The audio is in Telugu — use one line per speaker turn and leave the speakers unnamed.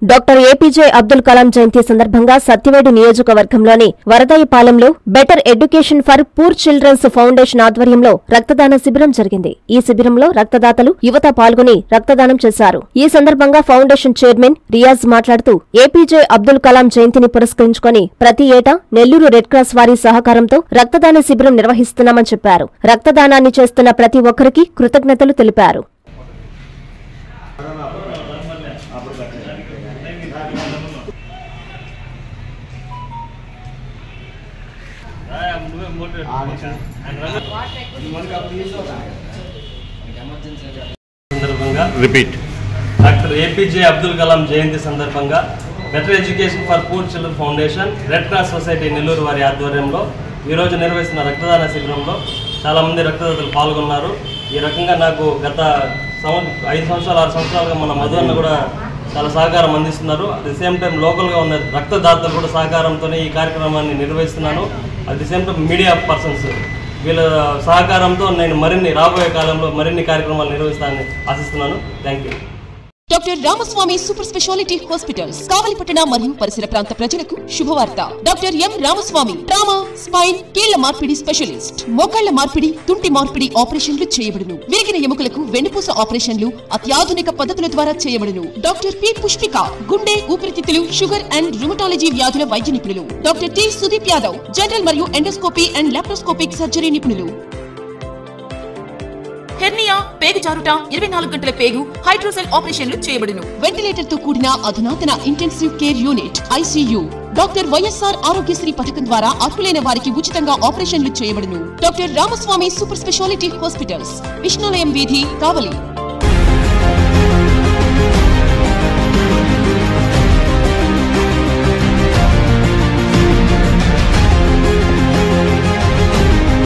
డాక్టర్ ఏపీజే అబ్దుల్ కలాం జయంతి సందర్భంగా సత్యవేడు నియోజకవర్గంలోని వరదయ్యపాలెంలో better education for poor children's foundation ఆధ్వర్యంలో రక్తదాన శిబిరం జరిగింది ఈ శిబిరంలో రక్తదాతలు యువత పాల్గొని రక్తదానం చేశారు ఈ సందర్భంగా ఫౌండేషన్ చైర్మన్ రియాజ్ మాట్లాడుతూ ఏపీజే అబ్దుల్ కలాం జయంతిని పురస్కరించుకొని ప్రతి ఏటా నెల్లూరు రెడ్ క్రాస్ వారి సహకారంతో రక్తదాన శిబిరం నిర్వహిస్తున్నామని చెప్పారు రక్తదానాన్ని చేస్తున్న ప్రతి ఒక్కరికి కృతజ్ఞతలు తెలిపారు
సందర్భంగా
రిపీట్
డాక్టర్ ఏపీజే అబ్దుల్ కలాం జయంతి సందర్భంగా better education for poor children foundation red cross society Nellore వారి ఆధ్వర్యంలో ఈరోజు నిర్వహిస్తున్న రక్తదాన శిబిరంలో చాలామంది రక్తదాతలు పాల్గొన్నారు ఈ రకంగా నాకు గత సంవ- ఐదు సంవత్సరాలు ఆరు సంవత్సరాలుగా మన మధు అన్న కూడా చాలా సహకారం అందిస్తున్నారు అట్ ది సేమ్ టైం లోకల్గా ఉన్న రక్తదాతలు కూడా సహకారంతోనే ఈ కార్యక్రమాన్ని నిర్వహిస్తున్నాను at the same time media persons వీళ్ళ సహకారంతో నేను మరిన్ని రాబోయే కాలంలో మరిన్ని కార్యక్రమాలు నిర్వహిస్తానని ఆశిస్తున్నాను thank you
doctor Ramaswamy super speciality hospitals కావలిపట్టణ మరియు పరిసర ప్రాంత ప్రజలకు శుభవార్త doctor M Ramaswamy trauma spine కీళ్ల మార్పిడి స్పెషలిస్ట్ మోకాళ్ల మార్పిడి తుంటి మార్పిడి ఆపరేషన్లు చేయబడును విరిగిన ఎముకలకు వెన్నుపూస ఆపరేషన్లు అత్యాధునిక పద్ధతుల ద్వారా చేయబడును డాక్టర్ పి పుష్పిక గుండె ఊపిరితిత్తులు షుగర్ అండ్ రుమటాలజీ వ్యాధుల వైద్య నిపుణులు doctor T Sudeep Yadav general మరియు ఎండోస్కోపీ అండ్ లాప్రోస్కోపిక్ సర్జరీ నిపుణులు హెర్నియా పేగు జారుట ఇరవై నాలుగు గంటల పేగు హైడ్రోసెల్ ఆపరేషన్లు చేయబడును వెంటిలేటర్ తో కూడిన అధునాతన intensive care unit ICU doctor YSR Aarogyasri పథకం ద్వారా అర్హులైన వారికి ఉచితంగా ఆపరేషన్లు చేయబడును doctor Ramaswamy super speciality hospitals Vishnulayam వీధి కావలి